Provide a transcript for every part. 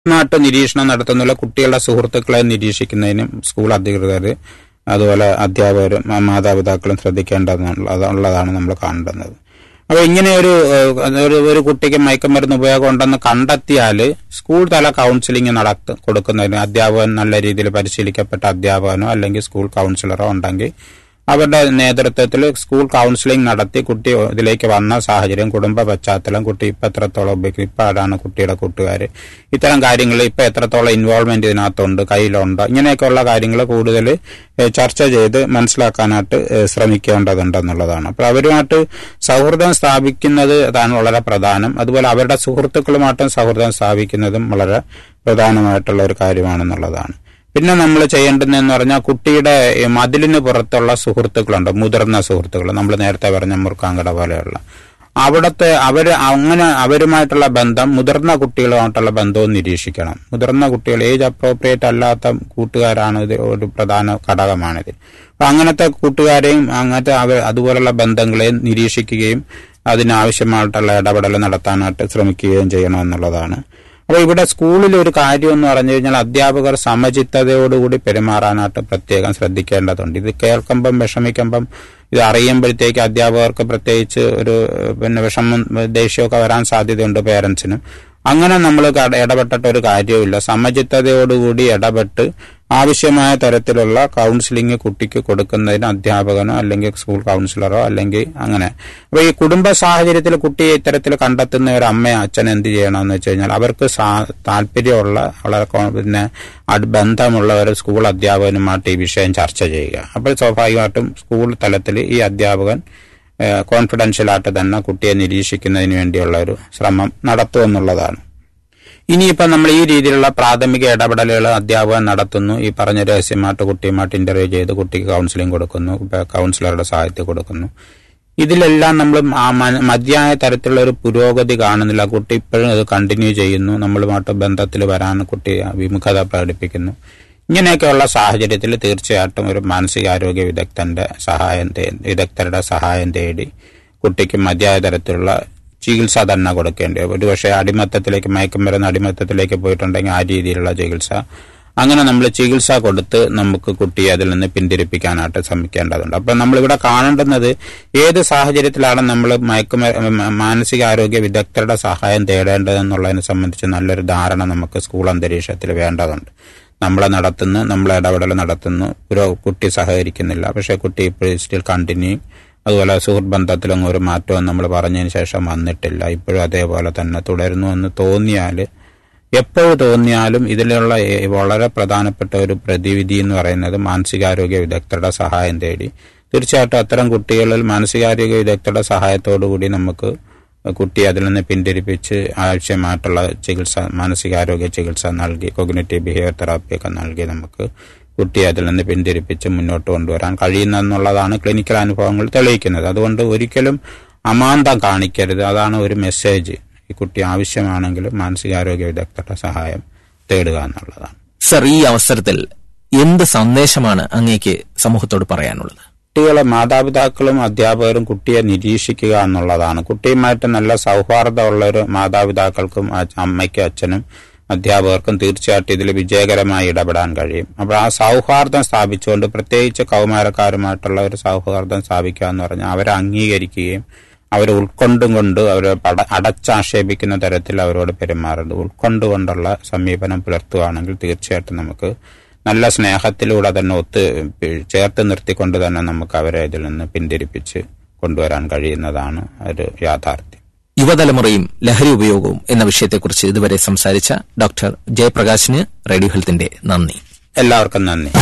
നാട്ടു നിരീക്ഷണം നടത്തുന്നുള്ള കുട്ടികളുടെ സുഹൃത്തുക്കളെ നിരീക്ഷിക്കുന്നതിനും സ്കൂൾ അധികൃതർ അതുപോലെ അധ്യാപകരും മ- മാതാപിതാക്കളും ശ്രദ്ധിക്കേണ്ടതുള്ളതാണ് നമ്മൾ കാണേണ്ടുന്നത് അപ്പോൾ ഇങ്ങനെ ഒരു ഏഹ്, ഒരു ഒരു കുട്ടിക്ക് മയക്കുമരുന്ന് ഉപയോഗം ഉണ്ടെന്ന് കണ്ടെത്തിയാൽ സ്കൂൾ തല കൗൺസിലിംഗ് നടത്ത കൊടുക്കുന്നതിന് അധ്യാപകൻ നല്ല രീതിയിൽ പരിശീലിക്കപ്പെട്ട അധ്യാപകനോ അല്ലെങ്കിൽ സ്കൂൾ കൗൺസിലറോ ഉണ്ടെങ്കിൽ അവരുടെ നേതൃത്വത്തിൽ സ്കൂൾ കൗൺസിലിംഗ് നടത്തി കുട്ടി ഇതിലേക്ക് വന്ന സാഹചര്യം കുടുംബ പശ്ചാത്തലം കുട്ടി ഇപ്പം എത്രത്തോളം ഉപയോഗിക്കും ഇപ്പം ആരാണ് കുട്ടിയുടെ കൂട്ടുകാർ ഇത്തരം കാര്യങ്ങൾ ഇപ്പം എത്രത്തോളം ഇൻവോൾവ്മെന്റ് ഇതിനകത്തുണ്ട് കയ്യിലുണ്ടോ ഇങ്ങനെയൊക്കെയുള്ള കാര്യങ്ങൾ കൂടുതൽ ഏഹ്, ചർച്ച ചെയ്ത് മനസ്സിലാക്കാനായിട്ട് ഏഹ്, ശ്രമിക്കേണ്ടതുണ്ടെന്നുള്ളതാണ് അപ്പോൾ അവരുമായിട്ട് സൗഹൃദം സ്ഥാപിക്കുന്നത് അതാണ് വളരെ പ്രധാനം അതുപോലെ അവരുടെ സുഹൃത്തുക്കളുമായിട്ടും സൗഹൃദം സ്ഥാപിക്കുന്നതും വളരെ പ്രധാനമായിട്ടുള്ള ഒരു കാര്യമാണെന്നുള്ളതാണ് പിന്നെ നമ്മൾ ചെയ്യേണ്ടതെന്ന് പറഞ്ഞാൽ കുട്ടിയുടെ ഈ മതിലിന് പുറത്തുള്ള സുഹൃത്തുക്കളുണ്ട് മുതിർന്ന സുഹൃത്തുക്കൾ നമ്മൾ നേരത്തെ പറഞ്ഞ മുറുക്കാങ്കട പോലെയുള്ള അവിടുത്തെ അവർ അങ്ങനെ അവരുമായിട്ടുള്ള ബന്ധം മുതിർന്ന കുട്ടികളുമായിട്ടുള്ള ബന്ധവും നിരീക്ഷിക്കണം മുതിർന്ന കുട്ടികൾ ഏജ് അപ്രോപ്രിയേറ്റ് അല്ലാത്ത കൂട്ടുകാരാണ് ഇത് ഒരു പ്രധാന ഘടകമാണിത് അപ്പൊ അങ്ങനത്തെ കൂട്ടുകാരെയും അങ്ങനത്തെ അവർ അതുപോലുള്ള ബന്ധങ്ങളെയും നിരീക്ഷിക്കുകയും അതിനാവശ്യമായിട്ടുള്ള ഇടപെടൽ നടത്താനായിട്ട് ശ്രമിക്കുകയും ചെയ്യണമെന്നുള്ളതാണ് അപ്പോൾ ഇവിടെ സ്കൂളിൽ ഒരു കാര്യം എന്ന് പറഞ്ഞു കഴിഞ്ഞാൽ അധ്യാപകർ സമചിത്തതയോടുകൂടി പെരുമാറാനായിട്ട് പ്രത്യേകം ശ്രദ്ധിക്കേണ്ടതുണ്ട് ഇത് കേൾക്കുമ്പം വിഷമിക്കുമ്പം ഇത് അറിയുമ്പോഴത്തേക്ക് അധ്യാപകർക്ക് പ്രത്യേകിച്ച് ഒരു ഏഹ്, പിന്നെ വിഷമം ദേഷ്യമൊക്കെ വരാൻ സാധ്യതയുണ്ട് പേരൻസിനും അങ്ങനെ നമ്മൾ കട- ഇടപെട്ടിട്ട് ഒരു കാര്യവുമില്ല സമചിത്തതയോടുകൂടി ഇടപെട്ട് ആവശ്യമായ തരത്തിലുള്ള കൗൺസിലിംഗ് കുട്ടിക്ക് കൊടുക്കുന്നതിന് അധ്യാപകനോ അല്ലെങ്കിൽ സ്കൂൾ കൗൺസിലറോ അല്ലെങ്കിൽ അങ്ങനെ അപ്പൊ ഈ കുടുംബ സാഹചര്യത്തിൽ കുട്ടിയെ ഇത്തരത്തിൽ കണ്ടെത്തുന്ന ഒരു അമ്മയോ അച്ഛൻ എന്ത് ചെയ്യണമെന്ന് വെച്ച് കഴിഞ്ഞാൽ അവർക്ക് സാ- താല്പര്യമുള്ള വളരെ കോ- പിന്നെ അട് ബന്ധമുള്ള ഒരു സ്കൂൾ അധ്യാപകനുമായിട്ട് ഈ വിഷയം ചർച്ച ചെയ്യുക അപ്പോൾ സ്വാഭാവികമായിട്ടും സ്കൂൾ തലത്തിൽ ഈ അധ്യാപകൻ കോൺഫിഡൻഷ്യലായിട്ട് തന്നെ കുട്ടിയെ നിരീക്ഷിക്കുന്നതിന് വേണ്ടിയുള്ള ഒരു ശ്രമം നടത്തുമെന്നുള്ളതാണ് ഇനിയിപ്പോൾ നമ്മൾ ഈ രീതിയിലുള്ള പ്രാഥമിക ഇടപെടലുകൾ അധ്യാപകൻ നടത്തുന്നു ഈ പറഞ്ഞ രഹസ്യമായിട്ട് കുട്ടിയുമായിട്ട് ഇന്റർവ്യൂ ചെയ്ത് കുട്ടിക്ക് കൗൺസിലിംഗ് കൊടുക്കുന്നു ഇപ്പൊ കൗൺസിലറുടെ സഹായത്തിൽ കൊടുക്കുന്നു ഇതിലെല്ലാം നമ്മൾ ആ മ- മതിയായ തരത്തിലുള്ള ഒരു പുരോഗതി കാണുന്നില്ല കുട്ടി ഇപ്പോഴും അത് കണ്ടിന്യൂ ചെയ്യുന്നു നമ്മളുമായിട്ട് ബന്ധത്തിൽ വരാൻ കുട്ടി വിമുഖത പ്രകടിപ്പിക്കുന്നു ഇങ്ങനെയൊക്കെയുള്ള സാഹചര്യത്തിൽ തീർച്ചയായിട്ടും ഒരു മാനസികാരോഗ്യ വിദഗ്ധന്റെ സഹായം തേ- വിദഗ്ധരുടെ സഹായം തേടി കുട്ടിക്ക് മതിയായ തരത്തിലുള്ള ചികിത്സ തന്നെ കൊടുക്കേണ്ടി വരും ഒരുപക്ഷെ അടിമത്തത്തിലേക്ക് മയക്കുമരുന്ന് അടിമത്തത്തിലേക്ക് പോയിട്ടുണ്ടെങ്കിൽ ആ രീതിയിലുള്ള ചികിത്സ അങ്ങനെ നമ്മൾ ചികിത്സ കൊടുത്ത് നമുക്ക് കുട്ടിയെ അതിൽ നിന്ന് പിന്തിരിപ്പിക്കാനായിട്ട് ശ്രമിക്കേണ്ടതുണ്ട് അപ്പം നമ്മളിവിടെ കാണേണ്ടുന്നത് ഏത് സാഹചര്യത്തിലാണ് നമ്മൾ മയക്കുമ മ- മാനസികാരോഗ്യ വിദഗ്ധരുടെ സഹായം തേടേണ്ടതെന്നുള്ളതിനെ സംബന്ധിച്ച് നല്ലൊരു ധാരണ നമുക്ക് സ്കൂൾ അന്തരീക്ഷത്തിൽ വേണ്ടതുണ്ട് നമ്മളെ നടത്തുന്നു നമ്മളെ ഇടപെടൽ നടത്തുന്നു ഒരു കുട്ടി സഹകരിക്കുന്നില്ല പക്ഷെ കുട്ടി ഇപ്പോഴും സ്റ്റിൽ കണ്ടിന്യൂ അതുപോലെ സുഹൃത്ത് ബന്ധത്തിലൊന്നും ഒരു മാറ്റവും നമ്മൾ പറഞ്ഞതിന് ശേഷം വന്നിട്ടില്ല ഇപ്പോഴും അതേപോലെ തന്നെ തുടരുന്നു എന്ന് തോന്നിയാൽ എപ്പോഴും തോന്നിയാലും ഇതിലുള്ള ഏ- വളരെ പ്രധാനപ്പെട്ട ഒരു പ്രതിവിധി എന്ന് പറയുന്നത് മാനസികാരോഗ്യ വിദഗ്ധരുടെ സഹായം തേടി തീർച്ചയായിട്ടും അത്തരം കുട്ടികളിൽ മാനസികാരോഗ്യ വിദഗ്ധരുടെ സഹായത്തോടു കൂടി നമുക്ക് കുട്ടിയെ അതിൽ നിന്ന് പിന്തിരിപ്പിച്ച് ആവശ്യമായിട്ടുള്ള ചികിത്സ മാനസികാരോഗ്യ ചികിത്സ നൽകി കൊഗ്നറ്റീവ് ബിഹേവിയർ തെറാപ്പിയൊക്കെ നൽകി നമുക്ക് കുട്ടിയെ അതിൽ നിന്ന് പിന്തിരിപ്പിച്ച് മുന്നോട്ട് കൊണ്ടുവരാൻ കഴിയുന്നെന്നുള്ളതാണ് ക്ലിനിക്കൽ അനുഭവങ്ങൾ തെളിയിക്കുന്നത് അതുകൊണ്ട് ഒരിക്കലും അമാന്തം കാണിക്കരുത് അതാണ് ഒരു മെസ്സേജ് ഈ കുട്ടി ആവശ്യമാണെങ്കിൽ മാനസികാരോഗ്യ വിദഗ്ധരുടെ സഹായം തേടുക എന്നുള്ളതാണ് സർ ഈ അവസരത്തിൽ എന്ത് സന്ദേശമാണ് അങ്ങേക്ക് സമൂഹത്തോട് പറയാനുള്ളത് കുട്ടികളെ മാതാപിതാക്കളും അധ്യാപകരും കുട്ടിയെ നിരീക്ഷിക്കുക എന്നുള്ളതാണ് കുട്ടിയുമായിട്ട് നല്ല സൗഹാർദ്ദമുള്ള ഒരു മാതാപിതാക്കൾക്കും അ- അമ്മയ്ക്കും അച്ഛനും അധ്യാപകർക്കും തീർച്ചയായിട്ടും ഇതിൽ വിജയകരമായി ഇടപെടാൻ കഴിയും അപ്പോൾ ആ സൗഹാർദ്ദം സ്ഥാപിച്ചുകൊണ്ട് പ്രത്യേകിച്ച് കൗമാരക്കാരുമായിട്ടുള്ള ഒരു സൗഹാർദ്ദം സ്ഥാപിക്കുക എന്ന് പറഞ്ഞാൽ അവരെ അംഗീകരിക്കുകയും അവരെ ഉൾക്കൊണ്ടും കൊണ്ട് അവരെ പട അടച്ചാക്ഷേപിക്കുന്ന തരത്തിൽ അവരോട് പെരുമാറുന്നത് ഉൾക്കൊണ്ടുകൊണ്ടുള്ള സമീപനം പുലർത്തുകയാണെങ്കിൽ തീർച്ചയായിട്ടും നമുക്ക് നല്ല സ്നേഹത്തിലൂടെ തന്നെ ഒത്ത് പി- ചേർത്ത് നിർത്തിക്കൊണ്ട് തന്നെ നമുക്ക് അവരെ ഇതിൽ നിന്ന് പിന്തിരിപ്പിച്ച് കൊണ്ടുവരാൻ കഴിയുന്നതാണ് ഒരു യാഥാർത്ഥ്യം യുവതലമുറയും ലഹരി ഉപയോഗവും എന്ന വിഷയത്തെക്കുറിച്ച് ഇതുവരെ സംസാരിച്ച ഡോക്ടർ ജയപ്രകാശിന് റേഡിയോ ഹെൽത്തിന്റെ നന്ദി എല്ലാവർക്കും നന്ദി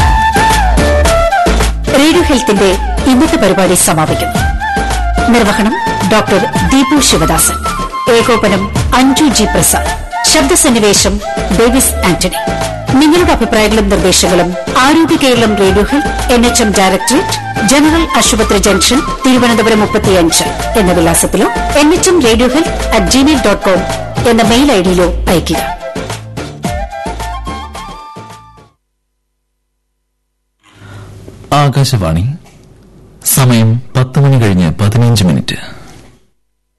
റേഡിയോ ഹെൽത്തിന്റെ ഇന്നത്തെ പരിപാടി സമാപിക്കുന്നു നിർവഹണം ഡോക്ടർ ദീപു ശിവദാസൻ ഏകോപനം അഞ്ജു ജി പ്രസാദ് ശബ്ദസന്നിവേശം ഡേവിസ് ആന്റണി നിങ്ങളുടെ അഭിപ്രായങ്ങളും നിർദ്ദേശങ്ങളും Arogya Keralam radio health N H M directorate general ആശുപത്രി ജംഗ്ഷൻ തിരുവനന്തപുരം മുപ്പത്തിയഞ്ച് എന്ന വിലാസത്തിലോ N H M radio health at gmail dot com എന്ന മെയിൽ ഐഡിയിലോ അയയ്ക്കുക ആകാശവാണി സമയം പത്ത് മണി കഴിഞ്ഞ് പതിനഞ്ച് മിനിറ്റ്